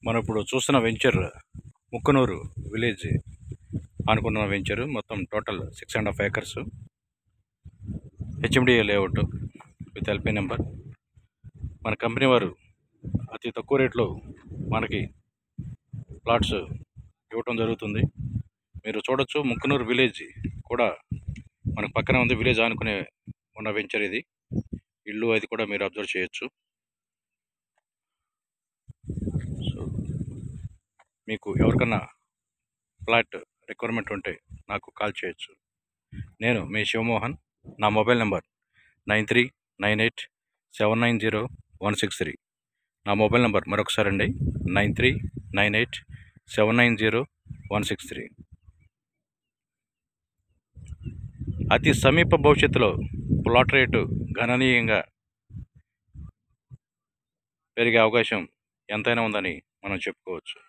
మనం ఇప్పుడు చూస్తున్న వెంచర్ ముక్కనూరు విలేజ్ అనుకున్న వెంచర్ మొత్తం total six and half acres HMDA layout with LP number మన కంపెనీ వారు అతి తక్కువ రేట్లో మనకి ప్లాట్స్ ఇవ్వటం జరుగుతుంది మీరు చూడొచ్చు ముక్కనూరు విలేజ్ కూడా మనకు పక్కనే ఉంది విలేజ్ ఆనుకునే ఉన్న వెంచర్ ఇది ఇల్లు అది కూడా మీరు అబ్జర్వ్ చేయొచ్చు సో మీకు ఎవరికన్నా ఫ్లాట్ రిక్వైర్మెంట్ ఉంటే నాకు కాల్ చేయొచ్చు నేను మీ శివమోహన్ నా mobile number nine three nine eight seven nine zero one six three నా మొబైల్ నెంబర్ మరొకసారి అండి nine three nine eight seven nine zero one six three అతి సమీప భవిష్యత్తులో ప్లాట్ రేటు గణనీయంగా పెరిగే అవకాశం ఎంతైనా ఉందని మనం చెప్పుకోవచ్చు